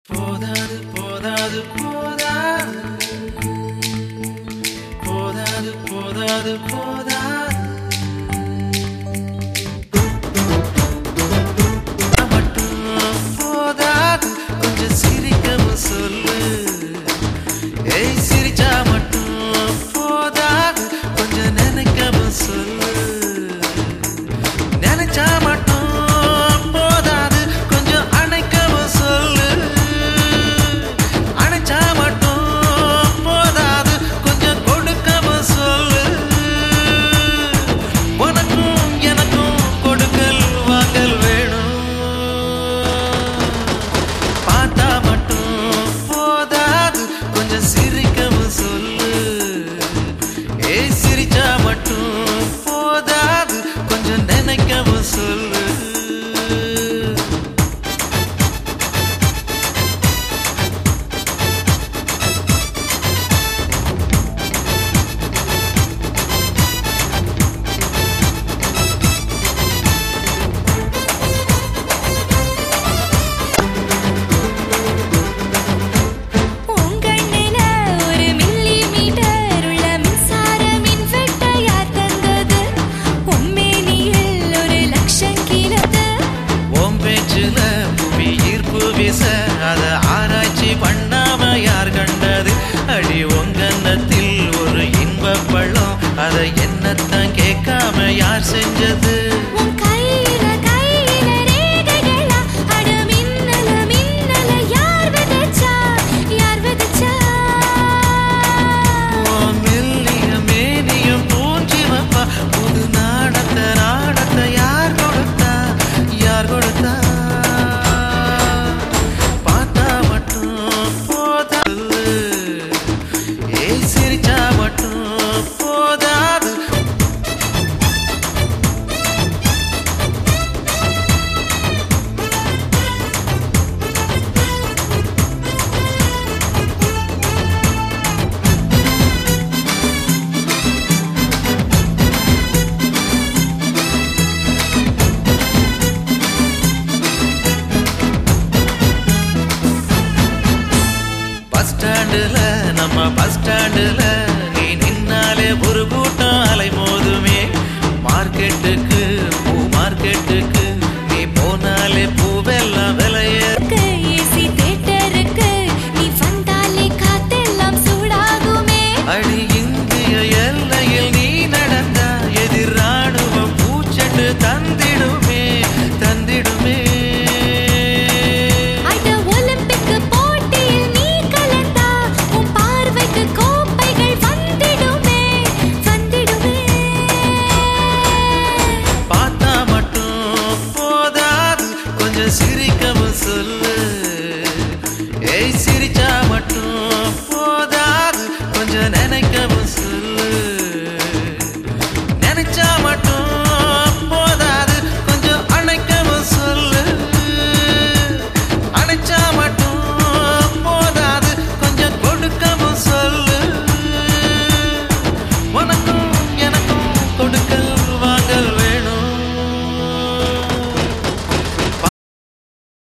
போதாது போதாது போதாது போதாது போதாது போதாது மட்டும் போதாது கொஞ்சம் சிரிக்கவும் சொல்லு ஏய் சிரிச்சா மட்டும் போதாது கொஞ்சம் நினைக்கவும் சொல்லு நினைச்சா மட்டும் போதாது கொஞ்சம் அணைக்கவும் சொல்லு அணைச்சா மட்டும் போதாது கொஞ்சம் கொடுக்கவும் சொல்லு உனக்கும் எனக்கும் கொடுக்கல் வாங்கல் வேணும் பார்த்தா மட்டும் போதாது கொஞ்சம் சிரிக்கவும் சொல்லு ஏய் சிரிச்சா மட்டும் போதாது கொஞ்சம் நினைக்கவும் சொல்லு உங்கண்ணில ஒரு மில்லி மீட்டர் உள்ள மின்சார மின்வெட்டை யார் தந்தது உம்மேனியில் ஒரு லட்சம் கிலோது உன் பேச்சுல புவி ஈர்ப்பு வீச அத ஆராய்ச்சி பண்ணாம யார் கண்டது அடி உங்கன்னத்தில் ஒரு இன்ப பள்ளம் அதை என்னத்தான் கேட்காம யார் செஞ்சது உன் கையில கையில ரேகைகளா அட மின்னல மின்னல யார் விதைச்சா யார் விதைச்சா உன் மெல்லிய மேனியும் பூஞ்சி வைப்பா புது நாடத்தை நாடத்தை யார் கொடுத்தா யார் கொடுத்தா பார்த்தா மட்டும் போதாது ஏய் சிரிச்சா மட்டும் போதாது பஸ் ஸ்டாண்டுல நம்ம பஸ் ஸ்டாண்டுல